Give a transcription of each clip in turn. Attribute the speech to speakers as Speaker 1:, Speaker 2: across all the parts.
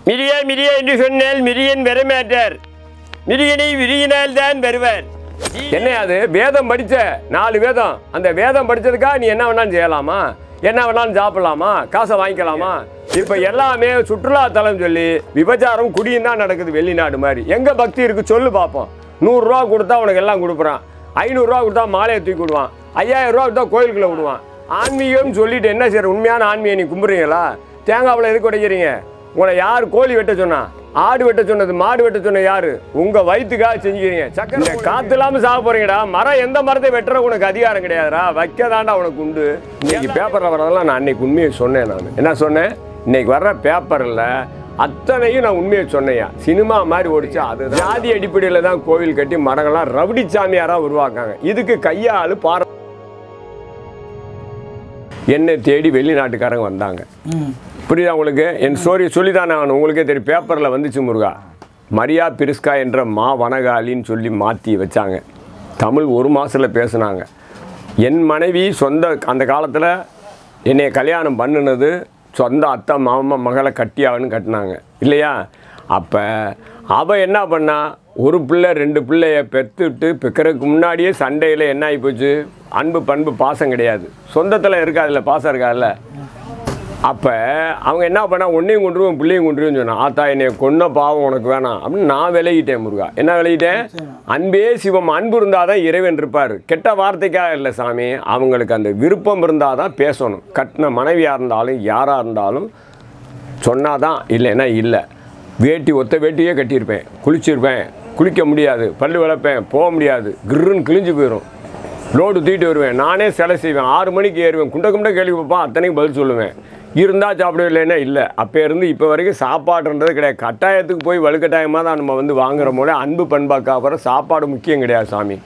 Speaker 1: மிரிய மிரிய என்று சொன்னால் மிரியன் வரமாட்டார் மிரியனை விரியினால் தான் வருவார் என்ன அது வேதம் படிச்ச நாலு வேதம் அந்த வேதம் படிச்சதுக்கா நீ என்ன வேணாலும் செய்யலாமா என்ன வேணாலும் சாப்பிடலாமா காசை வாங்கிக்கலாமா இப்ப எல்லாமே சுற்றுலா தலம் சொல்லி விபச்சாரம் குடியும் தான் நடக்குது வெளிநாடு மாதிரி எங்க பக்தி இருக்கு சொல்லு பார்ப்போம் நூறுரூவா கொடுத்தா உனக்கு எல்லாம் கொடுக்குறான் ஐநூறுரூவா கொடுத்தா மாலையை தூக்கி விடுவான் ஐயாயிரம் ரூபா கொடுத்தா கோயிலுக்குள்ள விடுவான் ஆன்மீகம் சொல்லிட்டு என்ன செய்யற உண்மையான ஆன்மீகம் நீ கும்பிட்றீங்களா தேங்காவில் எதுக்கு உடைக்கிறீங்க உங்களை யார் கோழி வெட்ட சொன்னா ஆடு வெட்ட சொன்னது மாடு வெட்ட சொன்னது யாரு உங்க வயிற்றுக்காக செஞ்சுக்கிறீங்க சக்கரை காத்து இல்லாம சாக போறீங்கடா மரம் எந்த மரத்தை வெட்டுற உனக்கு அதிகாரம் கிடையாதுடா வைக்கதாண்டா உனக்கு உண்டு இன்னைக்கு பேப்பர்ல வரதெல்லாம் நான் அன்னைக்கு உண்மையை சொன்னேன் நான் என்ன சொன்னேன் இன்னைக்கு வர்ற பேப்பர்ல அத்தனையும் நான் உண்மையை சொன்னேயா சினிமா மாதிரி ஓடிச்சு அது ஜாதி அடிப்படையில் தான் கோவில் கட்டி மரங்கள்லாம் ரவுடி சாமியாரா உருவாக்காங்க இதுக்கு கையாளு பார என்னை தேடி வெளிநாட்டுக்காரங்க வந்தாங்க புரியுதா உங்களுக்கு என் ஸ்டோரி சொல்லிதான் நான் உங்களுக்கே தெரியும் பேப்பரில் வந்துச்சு முருகா மரியா பிரிஸ்கா என்ற மா வனகாலின்னு சொல்லி மாற்றி வச்சாங்க தமிழ் ஒரு மாதத்தில் பேசுனாங்க என் மனைவி சொந்த அந்த காலத்தில் என்னை கல்யாணம் பண்ணினது சொந்த அத்தை மாமா மகளை கட்டியாகன்னு கட்டினாங்க இல்லையா அப்போ அவள் என்ன பண்ணா ஒரு பிள்ளை ரெண்டு பிள்ளைய பெற்றுட்டு பிக்கிறதுக்கு முன்னாடியே சண்டையில் என்ன ஆகி போச்சு அன்பு பண்பு பாசம் கிடையாது சொந்தத்தில் இருக்காதுல்ல பாசம் இருக்காதுல்ல அப்போ அவங்க என்ன பண்ணா ஒன்றையும் கொண்டுருவோம் பிள்ளையும் கொண்டுருவோம் சொன்னான் ஆத்தா என்னை கொன்ன பாவம் உனக்கு வேணாம் அப்படின்னு நான் விலகிட்டேன் முருகா என்ன விலகிட்டேன் அன்பே சிவம் அன்பு இருந்தால் தான் இறைவன் இருப்பார் கெட்ட வார்த்தைக்காக இல்லை சாமி அவங்களுக்கு அந்த விருப்பம் இருந்தால் தான் பேசணும் கட்டின மனைவியாக இருந்தாலும் யாராக இருந்தாலும் சொன்னாதான் இல்லைன்னா இல்லை வேட்டி ஒத்த வேட்டியே கட்டியிருப்பேன் குளிச்சிருப்பேன் குளிக்க முடியாது பல்லு விளப்பேன் போக முடியாது கிருன்னு கிழிஞ்சு போயிடும் லோடு தூக்கிட்டு வருவேன் நானே சிலை செய்வேன் ஆறு மணிக்கு ஏறுவேன் குண்ட குண்ட கேள்வி வைப்பான் அத்தனைக்கும் பதில் சொல்லுவேன் இருந்தால் சாப்பிடவே இல்லைன்னா இல்லை அப்போ இருந்து இப்போ வரைக்கும் சாப்பாடுன்றது கிடையாது கட்டாயத்துக்கு போய் வலுக்கட்டாயமாக தான் நம்ம வந்து வாங்குற போல அன்பு பண்பாக்கா அப்புறம் சாப்பாடு முக்கியம் கிடையாது சாமி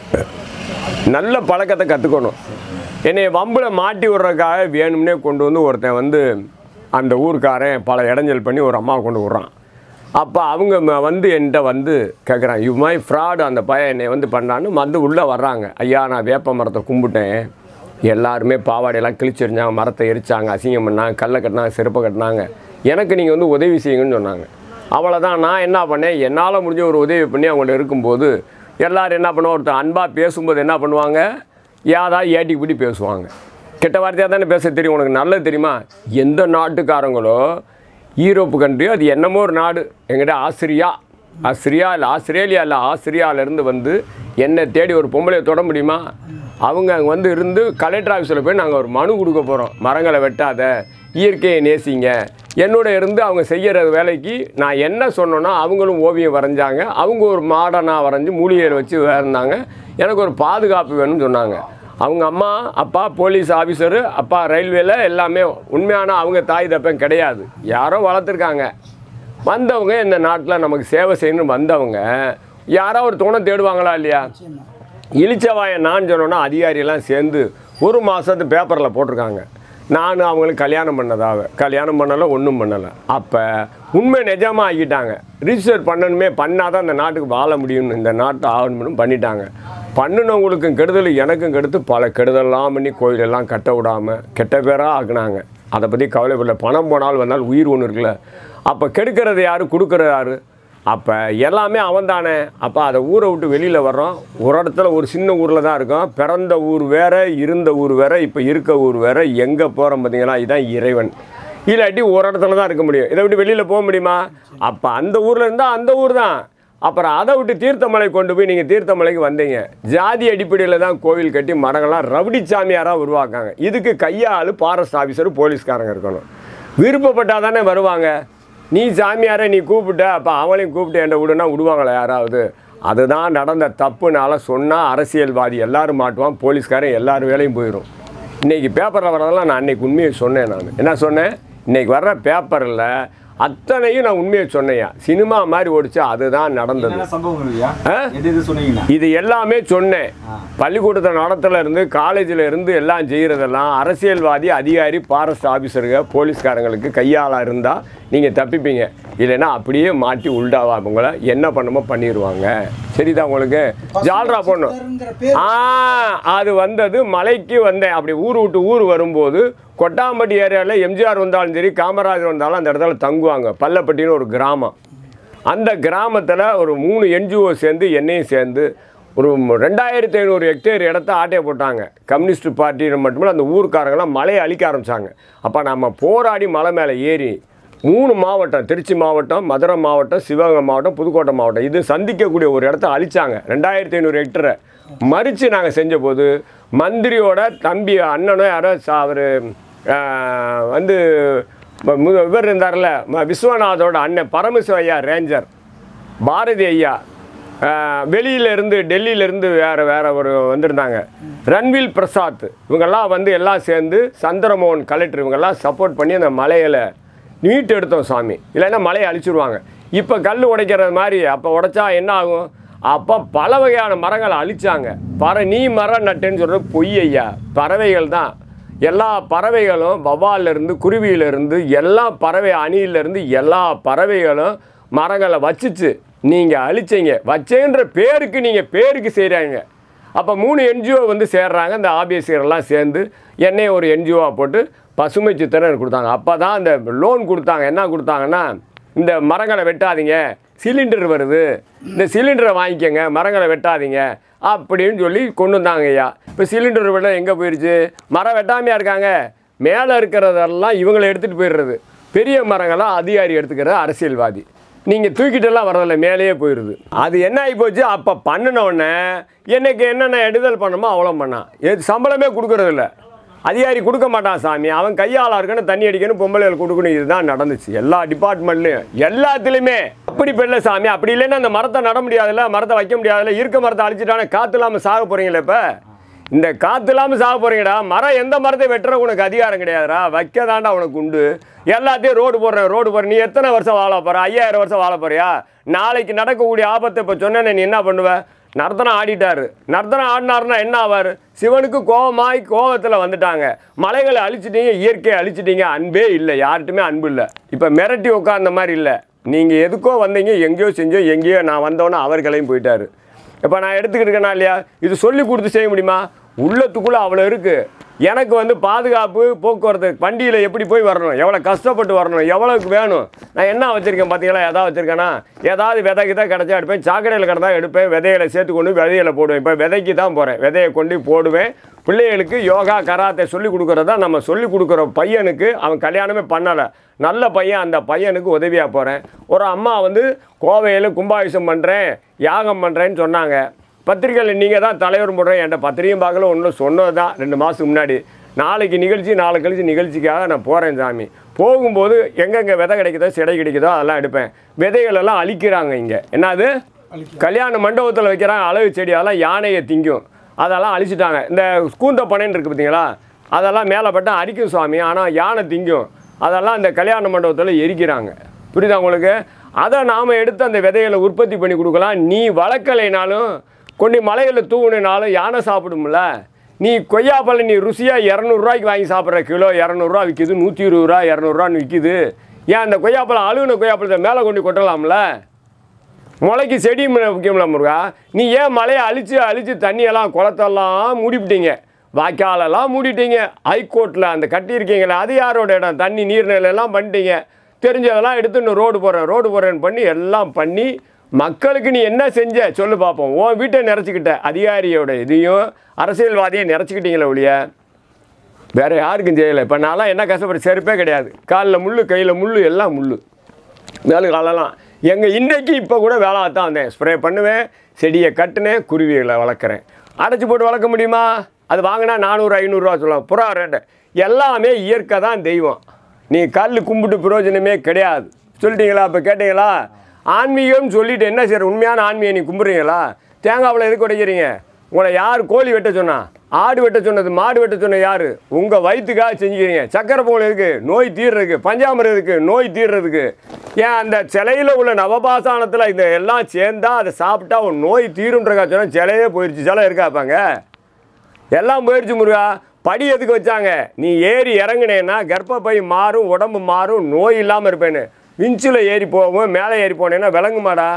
Speaker 1: நல்ல பழக்கத்தை கற்றுக்கணும் என்னை வம்பில் மாட்டி விடுறதுக்காக வேணும்னே கொண்டு வந்து ஒருத்தன் வந்து அந்த ஊர்க்காரன் பல இடைஞ்சல் பண்ணி ஒரு அம்மா கொண்டு விட்றான் அப்போ அவங்க ம- வந்து என்கிட்ட வந்து கேட்குறான் இது மாதிரி ஃப்ராடு அந்த பையன் என்னை வந்து பண்ணான்னு வந்து உள்ளே வர்றாங்க ஐயா நான் வேப்ப மரத்தை கும்பிட்டேன் எல்லாருமே பாவாடையெல்லாம் கிழிச்செறிஞ்சாங்க மரத்தை எரிச்சாங்க அசிங்கம் பண்ணாங்க கல்லை கட்டினாங்க செருப்பை கட்டினாங்க எனக்கு நீங்கள் வந்து உதவி செய்யுங்கன்னு சொன்னாங்க அவ்வளோதான் நான் என்ன பண்ணேன் என்னால் முடிஞ்ச ஒரு உதவி பண்ணி அவங்கள்ட்ட இருக்கும்போது எல்லாரும் என்ன பண்ணுவோம் ஒருத்தர் அன்பாக பேசும்போது என்ன பண்ணுவாங்க ஏதாவது ஏட்டி பிடி பேசுவாங்க கெட்ட வார்த்தையாக தானே பேச தெரியும் உனக்கு நல்லது தெரியுமா எந்த நாட்டுக்காரங்களோ யூரோப்பு கண்ட்ரியோ அது என்னமோ ஒரு நாடு எங்கிட்ட ஆஸ்திரியா ஆஸ்திரியா இல்லை ஆஸ்திரேலியா இல்லை ஆஸ்திரியாவிலேருந்து வந்து என்னை தேடி ஒரு பொம்பளையை தொட முடியுமா அவங்க அங்கே வந்து இருந்து கலெக்டர் ஆஃபீஸில் போய் நாங்கள் ஒரு மனு கொடுக்க போகிறோம் மரங்களை வெட்டாத இயற்கையை நேசிங்க என்னோட இருந்து அவங்க செய்கிற வேலைக்கு நான் என்ன சொன்னேனோ அவங்களும் ஓவியம் வரைஞ்சாங்க அவங்க ஒரு மாடனாக வரைஞ்சி மூலிகையில் வச்சு வரைந்தாங்க எனக்கு ஒரு பாதுகாப்பு வேணும்னு சொன்னாங்க அவங்க அம்மா அப்பா போலீஸ் ஆஃபீஸரு அப்பா ரயில்வேல எல்லாமே உண்மையான அவங்க தாய் தப்பன் கிடையாது யாரோ வளர்த்துருக்காங்க வந்தவங்க இந்த நாட்டில் நமக்கு சேவை செய்யணும்னு வந்தவங்க யாரோ ஒரு துணை தேடுவாங்களா இல்லையா இளிச்சவாயன் நான் சொன்னோன்னா அதிகாரியெல்லாம் சேர்ந்து ஒரு மாதத்து பேப்பரில் போட்டிருக்காங்க நான் அவங்களுக்கு கல்யாணம் பண்ணதாக கல்யாணம் பண்ணலை ஒன்றும் பண்ணலை அப்போ உண்மை நிஜமாக ஆக்கிட்டாங்க ரிஜிஸ்டர் பண்ணணுமே பண்ணாதான் இந்த நாட்டுக்கு வாழ முடியும்னு இந்த நாட்டை ஆகணும்னு பண்ணிட்டாங்க பண்ணினவங்களுக்கும் கெடுதல் எனக்கும் கெடுத்து பல கெடுதல்லாம் பண்ணி கோயிலெல்லாம் கட்ட விடாமல் கெட்ட பேராக ஆக்குனாங்க அதை பற்றி கவலைப்படல பணம் போனால் வந்தால் உயிர் ஒன்று இருக்குல்ல அப்போ கெடுக்கிறது யார் கொடுக்குறது யார் அப்போ எல்லாமே அவன் தானே அப்போ அதை ஊரை விட்டு வெளியில் வர்றோம் ஒரு இடத்துல ஒரு சின்ன ஊரில் தான் இருக்கோம் பிறந்த ஊர் வேற இருந்த ஊர் வேற இப்போ இருக்க ஊர் வேற எங்கே போகிறோம் பார்த்தீங்களா இதுதான் இறைவன் இல்லாட்டி ஒரு இடத்துல தான் இருக்க முடியும் இதை விட்டு வெளியில் போக முடியுமா அப்போ அந்த ஊரில் இருந்தால் அந்த ஊர் தான் அப்புறம் அதை விட்டு தீர்த்தமலை கொண்டு போய் நீங்கள் தீர்த்தமலைக்கு வந்தீங்க ஜாதி அடிப்படையில் தான் கோவில் கட்டி மரங்கள்லாம் ரவுடி சாமியாராக உருவாக்காங்க இதுக்கு கையாள் ஃபாரஸ்ட் ஆஃபீஸர் போலீஸ்காரங்க இருக்கணும் விருப்பப்பட்டால் தானே வருவாங்க நீ சாமியாரை நீ கூப்பிட்ட அப்போ அவங்களையும் கூப்பிட்டு என்கிட்ட விடுனா விடுவாங்களா யாராவது அதுதான் நடந்த தப்புனால சொன்னால் அரசியல்வாதி எல்லாரும் மாட்டுவான் போலீஸ்காரன் எல்லார் வேலையும் போயிடும் இன்றைக்கி பேப்பரில் வரதெல்லாம் நான் அன்னைக்கு உண்மையை சொன்னேன் நான் என்ன சொன்னேன் இன்றைக்கி வர்ற பேப்பரில் அத்தனையும் நான் உண்மையை சொன்னேயா சினிமா மாதிரி ஓடிச்சு அதுதான் நடந்தது
Speaker 2: என்னென்ன சம்பவம் இல்லையா
Speaker 1: ஆ?
Speaker 2: எது எது சொன்னீங்கன்னா
Speaker 1: இது எல்லாமே சொன்னேன் பள்ளிக்கூடத்தை நடத்துல இருந்து காலேஜில் இருந்து எல்லாம் செய்கிறதெல்லாம் அரசியல்வாதி அதிகாரி ஃபாரஸ்ட் ஆஃபீஸருங்க போலீஸ்காரங்களுக்கு கையாளாக இருந்தால் நீங்கள் தப்பிப்பீங்க இல்லைன்னா அப்படியே மாட்டி உள்டாவா உங்களை என்ன பண்ணுமோ பண்ணிடுவாங்க சரிதான் உங்களுக்கு ஜால்ரா போடணும்
Speaker 2: சித்தருங்கிற பேர்
Speaker 1: ஆ அது வந்தது மலைக்கு வந்தேன் அப்படி ஊர் விட்டு ஊர் வரும்போது கொட்டாம்பட்டி ஏரியாவில் எம்ஜிஆர் வந்தாலும் சரி காமராஜர் வந்தாலும் அந்த இடத்துல தங்குவாங்க பல்லப்பட்டின்னு ஒரு கிராமம் அந்த கிராமத்தில் ஒரு மூணு என்ஜிஓ சேர்ந்து என்னையும் சேர்ந்து ஒரு ரெண்டாயிரத்தி ஐநூறு ஹெக்டேர் இடத்த ஆட்டையை போட்டாங்க கம்யூனிஸ்ட் பார்ட்டி மட்டுமில்ல அந்த ஊர்க்காரங்களாம் மலையை அழிக்க ஆரம்பித்தாங்க அப்போ நம்ம போராடி மலை மேலே ஏறி மூணு மாவட்டம் திருச்சி மாவட்டம் மதுரை மாவட்டம் சிவகங்கை மாவட்டம் புதுக்கோட்டை மாவட்டம் இது சந்திக்கக்கூடிய ஒரு இடத்த அழிச்சாங்க ரெண்டாயிரத்தி ஐநூறு ஹெக்டரை மறித்து நாங்கள் செஞ்சபோது மந்திரியோட தம்பி அண்ணனோ யாரோ அவர் வந்து ம- மு- இவர் இருந்தார்ல ம- விஸ்வநாதோட அண்ணன் பரமசிவ ஐயா ரேஞ்சர் பாரதி ஐயா ஆஹ், வெளியில இருந்து டெல்லியில இருந்து வேற வேற ஒரு வந்திருந்தாங்க ரன்வில் பிரசாத் இவங்கெல்லாம் வந்து எல்லாம் சேர்ந்து சந்திரமோகன் கலெக்டர் இவங்கெல்லாம் சப்போர்ட் பண்ணி அந்த மலையில நீட் எடுத்தோம் சாமி இல்லைன்னா மலையை அழிச்சிருவாங்க இப்போ கல் உடைக்கிறது மாதிரி அப்போ உடைச்சா என்ன ஆகும் அப்போ பல வகையான மரங்களை அழிச்சாங்க பற நீ மரம் நட்டேன்னு சொல்கிறது பொய் ஐயா பறவைகள் தான் எல்லா பறவைகளும் வவ்வாலிருந்து குருவியிலிருந்து எல்லா பறவை அணியிலிருந்து எல்லா பறவைகளும் மரங்களை வச்சுச்சு நீங்கள் அழிச்சீங்க வச்சேன்ற பேருக்கு நீங்கள் பேருக்கு செய்கிறாங்க அப்போ மூணு என்ஜிஓ வந்து சேர்றாங்க இந்த ஆபிஎஸ்சியரெல்லாம் சேர்ந்து என்னைய ஒரு என்ஜிஓவாக போட்டு பசுமை சித்திரம் கொடுத்தாங்க அப்போ தான் இந்த லோன் கொடுத்தாங்க என்ன கொடுத்தாங்கன்னா இந்த மரங்களை வெட்டாதீங்க சிலிண்டர் வருது இந்த சிலிண்டரை வாங்கிக்கோங்க மரங்களை வெட்டாதீங்க அப்படின்னு சொல்லி கொண்டு வந்தாங்க ஐயா இப்போ சிலிண்டர் வெட்ட எங்கே போயிடுச்சு மரம் வெட்டாமையாக இருக்காங்க மேலே இருக்கிறதெல்லாம் இவங்களை எடுத்துகிட்டு போயிடுறது பெரிய மரங்கள்லாம் அதிகாரி எடுத்துக்கிறது அரசியல்வாதி நீங்கள் தூக்கிட்டெல்லாம் வரதில்ல மேலேயே போயிடுது அது என்ன ஆகி போச்சு அப்போ பண்ணின உடனே என்னைக்கு என்னென்ன எடுதல் பண்ணணுமோ அவ்வளோ பண்ணான் எது சம்பளமே கொடுக்கறதில்ல அதிகாரி கொடுக்க மாட்டான் சாமி அவன் கையாளா இருக்கணும் தண்ணி அடிக்கணும் பொம்பளைகள் கொடுக்கணும் இதுதான் நடந்துச்சு எல்லா டிபார்ட்மெண்ட்லையும் எல்லாத்துலேயுமே அப்படி பெல்ல சாமி அப்படி இல்லைன்னா அந்த மரத்தை நட முடியாதுல்ல மரத்தை வைக்க முடியாதுல்ல இருக்க மரத்தை அழிச்சிட்டானே காற்று இல்லாமல் சாக போகிறீங்களே இப்போ இந்த காற்று இல்லாமல் சாக போகிறீங்கடா மரம் எந்த மரத்தை வெட்டுற உனக்கு அதிகாரம் கிடையாதுடா வைக்க தாண்டா உனக்கு உண்டு எல்லாத்தையும் ரோடு போடுறேன் ரோடு போடுற நீ எத்தனை வருஷம் வாழ போகிற ஐயாயிரம் வருஷம் வாழ போறியா நாளைக்கு நடக்கக்கூடிய ஆபத்தை இப்போ சொன்னேன்னு நீ என்ன பண்ணுவ நர்த்தனம் ஆடிட்டாரு நர்த்தனம் ஆடினாருன்னா என்ன ஆவார் சிவனுக்கு கோபமாய் கோபத்தில் வந்துட்டாங்க மலைகளை அழிச்சிட்டீங்க இயற்கையை அழிச்சிட்டீங்க அன்பே இல்லை யார்கிட்டுமே அன்பு இல்லை இப்போ மிரட்டி உட்கார்ந்த மாதிரி இல்லை நீங்கள் எதுக்கோ வந்தீங்க எங்கேயோ செஞ்சோ எங்கேயோ நான் வந்தோன்னே அவர்களையும் போயிட்டாரு இப்போ நான் எடுத்துக்கிட்டு இருக்கேனா இல்லையா இது சொல்லி கொடுத்து செய்ய முடியுமா உள்ளத்துக்குள்ளே அவ்வளோ இருக்குது எனக்கு வந்து பாதுகாப்பு போக்குவரத்து வண்டியில் எப்படி போய் வரணும் எவ்வளோ கஷ்டப்பட்டு வரணும் எவ்வளோக்கு வேணும் நான் என்ன வச்சுருக்கேன் பார்த்தீங்களா எதாவது வச்சுருக்கேன்னா ஏதாவது விதை கிட்ட கிடச்சா எடுப்பேன் சாக்கடையில் கிடந்தா எடுப்பேன் விதைகளை சேர்த்து கொண்டு விதையில போடுவேன் இப்போ விதைக்கு தான் போகிறேன் விதையை கொண்டு போடுவேன் பிள்ளைகளுக்கு யோகா கராத்தே சொல்லி கொடுக்குறதா நம்ம சொல்லி கொடுக்குற பையனுக்கு அவன் கல்யாணமே பண்ணலை நல்ல பையன் அந்த பையனுக்கு உதவியாக போகிறேன் ஒரு அம்மா வந்து கோவையில் கும்பாபிஷம் பண்ணுறேன் யாகம் பண்ணுறேன்னு சொன்னாங்க பத்திரிக்கையில் நீங்கள் தான் தலைவர் போடுறேன் என்கிட்ட பத்திரிகையும் பார்க்கல ஒன்றும் சொன்னது தான் ரெண்டு மாதத்துக்கு முன்னாடி நாளைக்கு நிகழ்ச்சி நாளை கழிச்சு நிகழ்ச்சிக்காக நான் போகிறேன் சாமி போகும்போது எங்கெங்கே விதை கிடைக்குதோ சிடை கிடைக்குதோ அதெல்லாம் எடுப்பேன் விதைகள் எல்லாம் அழிக்கிறாங்க இங்கே என்னது கல்யாண மண்டபத்தில் வைக்கிறாங்க அழகு செடி அதெல்லாம் யானையை திங்கும் அதெல்லாம் அழிச்சிட்டாங்க இந்த கூந்த பனைன்னு இருக்குது பார்த்தீங்களா அதெல்லாம் மேலே பட்டா அரிக்கும் சுவாமி ஆனால் யானை திங்கும் அதெல்லாம் இந்த கல்யாண மண்டபத்தில் எரிக்கிறாங்க புரியுதா உங்களுக்கு அதை நாம் எடுத்து அந்த விதைகளை உற்பத்தி பண்ணி கொடுக்கலாம் நீ வளர்க்கலைனாலும் கொண்டு மலைகளில் தூவுனாலும் யானை சாப்பிடும்ல நீ கொய்யாப்பழம் நீ ருசியாக இரநூறுவாய்க்கு வாங்கி சாப்பிட்ற கிலோ இரநூறுவா விற்கிது நூற்றி இருபது ரூபா இரநூறுவான்னு விற்கிது ஏன் அந்த கொய்யாப்பழம் அழுகுன கொய்யாப்பழத்தை மேலே கொண்டு கொட்டலாம்ல முளைக்கு செடி ம- முக்கியமில்ல முருகா நீ ஏன் மலையை அழிச்சு அழிச்சு தண்ணியெல்லாம் குளத்தெல்லாம் மூடிவிட்டீங்க வாய்க்காலெல்லாம் மூடிட்டீங்க ஹைகோர்ட்டில் அந்த கட்டியிருக்கீங்களே அது யாரோட இடம் தண்ணி நீர்நிலை எல்லாம் பண்ணிட்டீங்க தெரிஞ்சதெல்லாம் எடுத்து இன்னும் ரோடு போடுறேன் ரோடு போடுறேன்னு பண்ணி எல்லாம் பண்ணி மக்களுக்கு நீ என்ன செஞ்ச சொல்லு பார்ப்போம் உன் வீட்டை நிறச்சிக்கிட்ட அதிகாரியோட இதையும் அரசியல்வாதியை நிறச்சிக்கிட்டீங்களே ஒழிய வேற யாருக்கும் செய்யலை இப்போ நான்லாம் என்ன கஷ்டப்பட்டு செருப்பே கிடையாது காலில் முள் கையில் முள் எல்லாம் முள் மேலு காலெல்லாம் எங்கள் இன்றைக்கு இப்போ கூட வேலை தான் வந்தேன் ஸ்ப்ரே பண்ணுவேன் செடியை கட்டுனேன் குருவிகளை வளர்க்குறேன் அடைச்சி போட்டு வளர்க்க முடியுமா அது வாங்கினா நானூறு ஐநூறுரூவா சொல்லலாம் புறா ரேட்டு எல்லாமே இயற்கை தான் தெய்வம் நீ கல் கும்பிட்டு பிரயோஜனமே கிடையாது சொல்லிட்டீங்களா இப்போ கேட்டீங்களா ஆன்மீகம் சொல்லிட்டு என்ன செய்யற உண்மையான ஆன்மீகம் நீ கும்பிட்றீங்களா தேங்காவில் எதுக்கு உடைக்கிறீங்க உங்களை யார் கோழி வெட்ட சொன்னா ஆடு வெட்ட சொன்னது மாடு வெட்ட சொன்னது யார் உங்கள் வயிற்றுக்காக செஞ்சுக்கிறீங்க சக்கரை பொங்கல் இருக்கு நோய் தீர்றதுக்கு பஞ்சாமரம் இருக்கு நோய் தீர்றதுக்கு ஏன் அந்த சிலையில் உள்ள நவபாசானத்தில் இந்த எல்லாம் சேர்ந்தா அதை சாப்பிட்டா ஒரு நோய் தீருன்றக்கா சொன்னால் சிலையே போயிடுச்சு சிலை இருக்காப்பாங்க எல்லாம் போயிடுச்சு முருகா படி எதுக்கு வச்சாங்க நீ ஏறி இறங்குனேன்னா கர்ப்பப்பை மாறும் உடம்பு மாறும் நோய் இல்லாமல் இருப்பேன்னு விஞ்சில் ஏறி போவோம் மேலே ஏறி போனேன்னா விளங்குமாடா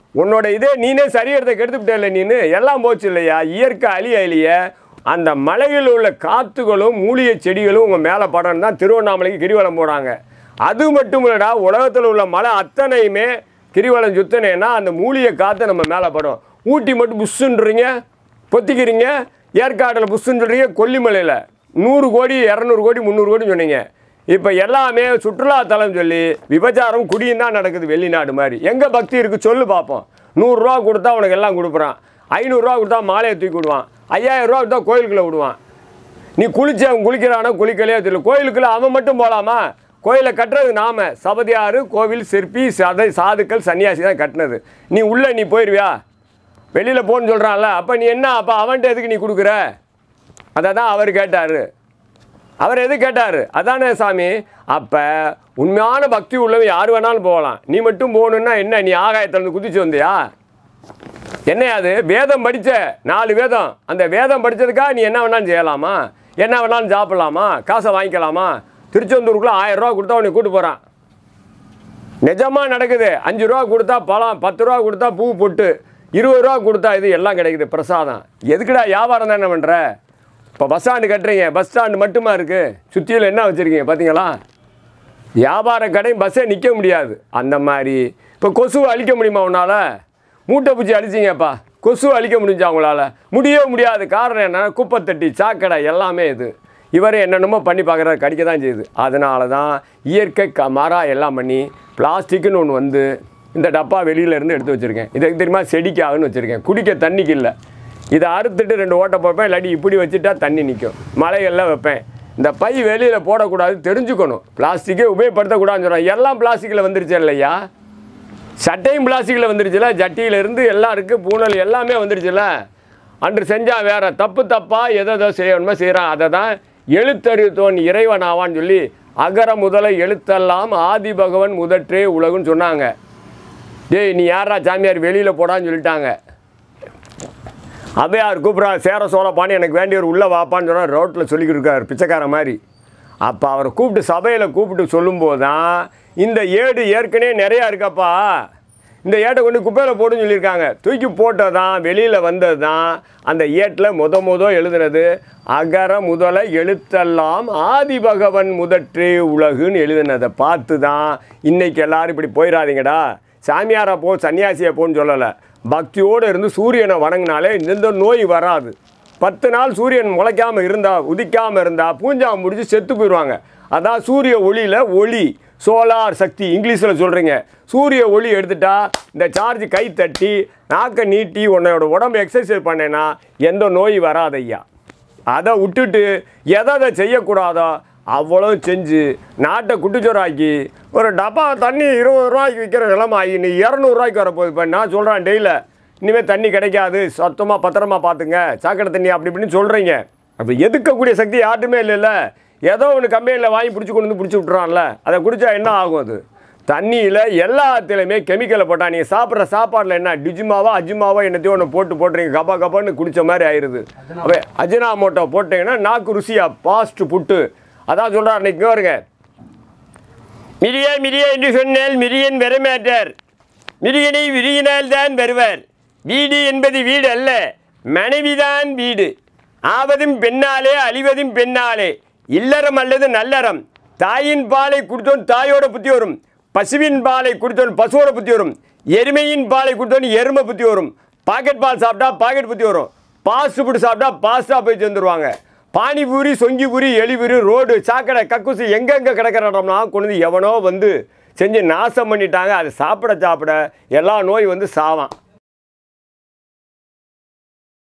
Speaker 1: உன்னோட இதே நீனே சரீரத்தை கெடுத்துவிட்டல நீனு எல்லாம் போச்சு இல்லையா இயற்கை அழிய அழிய அந்த மலையில் உள்ள காத்துகளும் மூலிகை செடிகளும் உங்கள் மேலே படணும் தான் திருவண்ணாமலைக்கு கிரிவலம் போகிறாங்க அது மட்டும் இல்லடா உலகத்தில் உள்ள மலை அத்தனையுமே கிரிவலம் சுத்தனேன்னா அந்த மூலிகை காற்று நம்ம மேலே படும் ஊட்டி மட்டும் புஷ்ஷுன்றீங்க பொத்திக்கிறீங்க ஏற்காட்டில் புஷ்ஷுன்னு சொல்கிறீங்க கொல்லிமலையில் நூறு கோடி இரநூறு கோடி முந்நூறு கோடி சொன்னீங்க இப்போ எல்லாமே சுற்றுலாத்தலம் சொல்லி விபச்சாரம் குடியும் தான் நடக்குது வெளிநாடு மாதிரி எங்கே பக்தி இருக்குது சொல்லு பார்ப்போம் நூறுரூவா கொடுத்தா உனக்கு எல்லாம் கொடுக்குறான் ஐநூறுரூவா கொடுத்தா மாலையை தூக்கி விடுவான் ஐயாயிரம் ரூபா கொடுத்தா கோயிலுக்குள்ளே விடுவான் நீ குளிச்சு அவன் குளிக்கிறானோ குளிக்கலையோ தெரியல கோயிலுக்குள்ள அவன் மட்டும் போகலாமா கோயிலை கட்டுறது நாம சபதியாறு கோவில் சிற்பி சதை சாதுக்கள் சன்னியாசி தான் கட்டினது நீ உள்ளே நீ போயிடுவியா வெளியில் போன்னு சொல்கிறான்ல அப்போ நீ என்ன அப்போ அவன்கிட்ட எதுக்கு நீ கொடுக்குற அதை தான் அவர் கேட்டார் அவர் எது கேட்டார் அதானே சாமி அப்போ உண்மையான பக்தி உள்ளவன் யார் வேணாலும் போகலாம் நீ மட்டும் போகணுன்னா என்ன நீ ஆகாயத்திலேருந்து குதிச்சு வந்தியா என்ன அது வேதம் படித்த நாலு வேதம் அந்த வேதம் படித்ததுக்காக நீ என்ன வேணாலும் செய்யலாமா என்ன வேணாலும் சாப்பிடலாமா காசை வாங்கிக்கலாமா திருச்செந்தூருக்குள்ளே ஆயிரம் ரூபா கொடுத்தா உன்னை கூட்டு போகிறான் நிஜமாக நடக்குது அஞ்சு ரூபா கொடுத்தா பழம் பத்து ரூபா கொடுத்தா பூ பொட்டு இருபது ரூபா கொடுத்தா இது எல்லாம் கிடைக்குது பிரசாதம் எதுக்குடா வியாபாரம் தான் என்ன பண்ணுற இப்போ பஸ் ஸ்டாண்டு கட்டுறீங்க பஸ் ஸ்டாண்டு மட்டுமா இருக்குது சுற்றியில் என்ன வச்சுருக்கீங்க பார்த்தீங்களா வியாபார கடை பஸ்ஸே நிற்க முடியாது அந்த மாதிரி இப்போ கொசுவை அழிக்க முடியுமா உன்னால் மூட்டை பூச்சி அழிச்சிங்கப்பா கொசு அழிக்க முடிஞ்சா உங்களால் முடியவே முடியாது காரணம் என்னன்னா குப்பை தட்டி சாக்கடை எல்லாமே இது இவர் என்னென்னமோ பண்ணி பார்க்குறாரு கடிக்க தான் செய்யுது அதனால தான் இயற்கை க மரா எல்லாம் பண்ணி பிளாஸ்டிக்னு ஒன்று வந்து இந்த டப்பா வெளியில இருந்து எடுத்து வச்சுருக்கேன் இதுக்கு தெரியுமா செடிக்காகன்னு வச்சுருக்கேன் குடிக்க தண்ணிக்கு இல்லை இதை அறுத்துட்டு ரெண்டு ஓட்டை போப்பேன் இல்லாட்டி இப்படி வச்சுட்டா தண்ணி நிற்கும் மலைகளில் வைப்பேன் இந்த பை வெளியில் போடக்கூடாது தெரிஞ்சுக்கணும் பிளாஸ்டிக்கே உபயோகப்படுத்தக்கூடாதுன்னு சொல்கிறாங்க எல்லாம் பிளாஸ்டிக்கில் வந்துருச்சு இல்லையா சட்டையும் பிளாஸ்டிக்கில் வந்துருச்சுல ஜட்டியிலேருந்து எல்லாம் இருக்குது பூனல் எல்லாமே வந்துருச்சுல அன்று செஞ்சால் வேற தப்பு தப்பாக எதை எதோ செய்யணுமோ செய்கிறான் அதை தான் எழுத்தறிவித்தோன் இறைவன் ஆவான்னு சொல்லி அகர முதல எழுத்தெல்லாம் ஆதி பகவன் முதற்றே உலகுன்னு சொன்னாங்க டேய் நீ யாரா சாமியார் வெளியில் போடான்னு சொல்லிட்டாங்க அவையார் கூப்பிட்றா சேர சோழப்பான்னு எனக்கு வேண்டியவர் உள்ளே வாப்பான்னு சொன்னால் ரோட்டில் சொல்லிக்கிட்டு இருக்கார் பிச்சைக்கார மாதிரி அப்போ அவரை கூப்பிட்டு சபையில் கூப்பிட்டு சொல்லும்போது தான் இந்த ஏடு ஏற்கனவே நிறையா இருக்கப்பா இந்த ஏட்டை கொண்டு குப்பையில் போடுன்னு சொல்லியிருக்காங்க தூக்கி போட்டது தான் வெளியில் வந்தது தான் அந்த ஏட்டில் முத முத எழுதுனது அகர முதல எழுத்தெல்லாம் ஆதி பகவன் முதற்றே உலகுன்னு எழுதுனதை பார்த்து தான் இன்னைக்கு எல்லாரும் இப்படி போயிடாதீங்கடா சாமியாரா போ சன்னியாசியை போன்னு சொல்லலை பக்தியோடு இருந்து சூரியனை வணங்கினாலே இந்த நோய் வராது பத்து நாள் சூரியன் முளைக்காமல் இருந்தா உதிக்காமல் இருந்தா பூஞ்சா முடிச்சு செத்து போயிடுவாங்க அதான் சூரிய ஒளியில் ஒளி சோலார் சக்தி இங்கிலீஷில் சொல்கிறீங்க சூரிய ஒளி எடுத்துட்டா இந்த சார்ஜ் கை தட்டி நாக்கை நீட்டி உன்னோட உடம்பு எக்ஸசைஸ் பண்ணேன்னா எந்த நோய் வராது ஐயா அதை விட்டுட்டு எதை அதை செய்யக்கூடாதோ அவ்வளோ செஞ்சு நாட்டை குட்டிச்சோறாக்கி ஒரு டப்பா தண்ணி இருபது ரூபாய்க்கு விற்கிற நிலைமை ஆகி நீ இரநூறுவாய்க்கு வரப்போகுது இப்போ நான் சொல்கிறேன் டெய்லியில் இனிமேல் தண்ணி கிடைக்காது சுத்தமாக பத்திரமா பார்த்துங்க சாக்கடை தண்ணி அப்படி இப்படின்னு சொல்கிறீங்க அப்போ எதுக்கக்கூடிய சக்தி யார்ட்டுமே இல்லைல்ல ஏதோ ஒன்று கம்பெனியில் வாங்கி பிடிச்சி கொண்டு வந்து பிடிச்சி விட்றான்ல அதை குடித்தா என்ன ஆகும் அது தண்ணியில் எல்லாத்துலேயுமே கெமிக்கலை போட்டால் நீங்கள் சாப்பிட்ற சாப்பாட்டில் என்ன டிஜிமாவோ அஜிமாவோ என்னத்தையோ ஒன்று போட்டு போட்டுறீங்க கப்பா கப்பான்னு குடிச்ச மாதிரி ஆயிடுது அப்போ அஜினா மோட்டோ போட்டிங்கன்னா நாக்கு ருசியா பாஸ்ட் புட்டு அதான் சொல்கிறார் அன்னைக்கு வருங்க மிரிய மிரிய என்று சொன்னால் மிரியன் வரமாட்டார் மிரியனை விரியினால் தான் வருவார் வீடு என்பது வீடு அல்ல மனைவிதான் வீடு ஆவதும் பெண்ணாலே அழிவதும் பெண்ணாலே இல்லறம் அல்லது நல்லறம் தாயின் பாலை குடித்தோன் தாயோட புத்தி வரும் பசுவின் பாலை குடித்தோன் பசுவோட புத்தி வரும் எருமையின் பாலை குடித்தோன் எருமை புத்தி வரும் பாக்கெட் பால் சாப்பிட்டா பாக்கெட் புத்தி வரும் பாஸ்ட் ஃபுட் சாப்பிட்டா பாஸ்டா போய் சேர்ந்துருவாங்க பானிபூரி சொங்கிபூரி எலிபூரி ரோடு சாக்கடை கக்குசு எங்கெங்கே கிடக்கிற இடம்னா கொண்டு வந்து எவனோ வந்து செஞ்சு நாசம் பண்ணிட்டாங்க அது சாப்பிட சாப்பிட எல்லா நோய் வந்து சாவான்